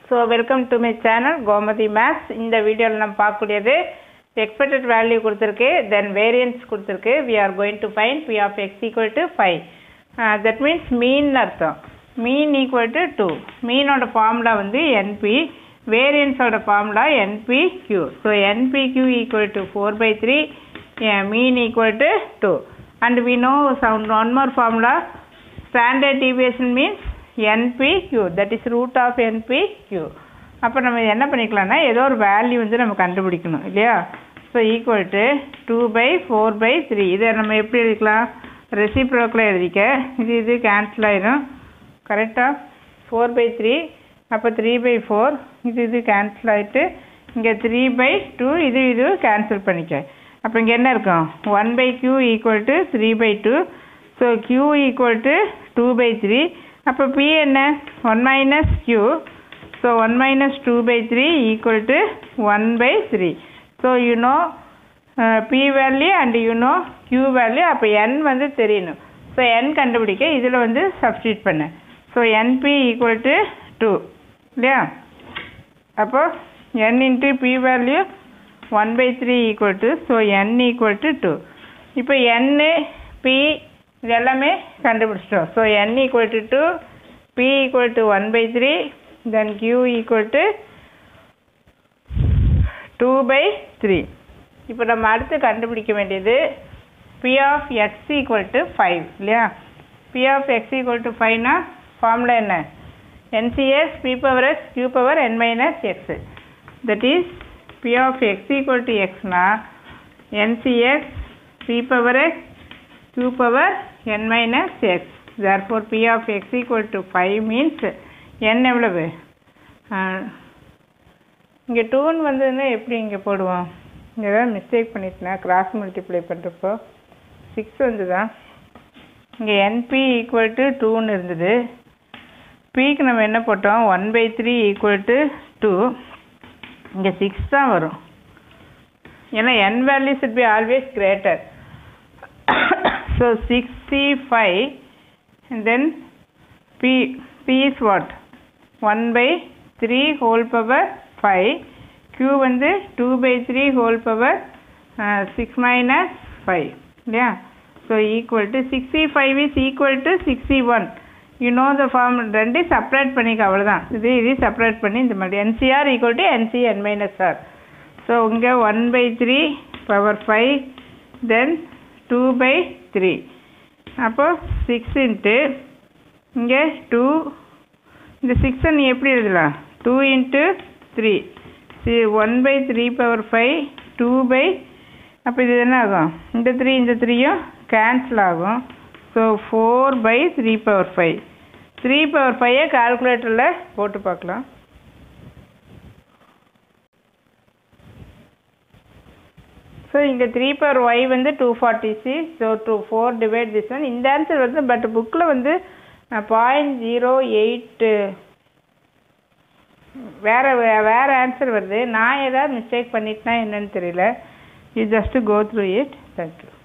so welcome to my channel Gomathi maths இந்த வீடியோவில் நம்ம பார்க்கக்கூடியது எக்ஸ்பெக்டட் வேல்யூ கொடுத்துருக்கு தென் வேரியன்ஸ் கொடுத்துருக்கு we are going to find P of X equal to five that means mean அர்த்தம் mean equal to two மீனோட formula வந்து NP வேரியன்ஸோட formula NP Q so NP Q equal to four by three mean equal to two and we know sound one more formula standard deviation means NPQ that is root of NPQ அப்போ நம்ம என்ன பண்ணிக்கலாம்னா ஏதோ ஒரு value வந்து நம்ம கண்டுபிடிக்கணும் இல்லையா so equal to two by four by three இதை நம்ம எப்படி எழுதிக்கலாம் ரெசிப்ரோக்கில் எழுதிக்க இது இது கேன்சல் ஆயிடும் கரெக்டாக ஃபோர் பை த்ரீ அப்போ த்ரீ பை ஃபோர் இது இது கேன்சல் ஆகிட்டு இங்கே த்ரீ பை டூ இது இது கேன்சல் பண்ணிக்க அப்போ இங்கே என்ன இருக்கும் one by q equal to three by two so q equal to two by three அப்போ பி என்ன one minus q so one minus two by three equal to one by three so you know p value and you know q value அப்போ n வந்து தெரியணும் so என் கண்டுபிடிக்க இதில் வந்து substitute பண்ணு so np equal to two இல்லையா அப்போ n into p value one by three equal to so n equal to two இப்போ என்னு பி இது எல்லாமே கண்டுபிடிச்சிட்டோம் so n equal to two p equal to one by three then q equal to two by three இப்போ நம்ம அடுத்து கண்டுபிடிக்க வேண்டியது p of X equal to five இல்லையா p of X equal to ஃபைவ்னா ஃபார்முலா என்ன NCS B power x q power n minus x that is p of X equal to எக்ஸ்னா ncx p power x q power n minus x therefore p of x equal to 5 means n எவ்வளவு இங்கே டூன்னு வந்ததுன்னா எப்படி இங்கே போடுவோம் இங்கே ஏதாவது மிஸ்டேக் பண்ணிட்டேனா கிராஸ் மல்டிப்ளை பண்ணுறப்போ சிக்ஸ் வந்துதா இங்கே என்பி ஈக்குவல் டு டூன்னு இருந்தது பிக்கு நம்ம என்ன போட்டோம் one by three equal to two இங்கே சிக்ஸ் தான் வரும் ஏன்னா n value should be always greater so 65 and then p p is what 1 by 3 whole power 5 q வந்து 2 by 3 whole power uh, 6 minus 5 இல்லையா so equal to 65 is equal to 61 you know the form ரெண்டு separate பண்ணிக்க அவ்வளோதான் இது இது separate பண்ணி இந்த மாதிரி ncr equal to nc n minus r so இங்கே one by three power five then two by three அப்போ சிக்ஸ் இன்ட்டு இங்கே டூ இந்த சிக்ஸை நீ எப்படி எழுதலாம் two into three c one by three power five two by அப்போ இது என்ன ஆகும் இந்த த்ரீ இந்த த்ரீயும் கேன்சல் ஆகும் so four by three power five three power ஃபைவை கால்குலேட்டரில் போட்டு பார்க்கலாம் ஸோ இங்கே த்ரீ பவர் ஒய் வந்து two forty six so two four divide this one இந்த ஆன்சர் வந்து பட் புக்கில் வந்து பாயிண்ட் ஜீரோ எயிட்டு வேறு வேறு ஆன்சர் வருது நான் ஏதாவது மிஸ்டேக் பண்ணிட்டேனா என்னன்னு தெரியல you just go through it thank you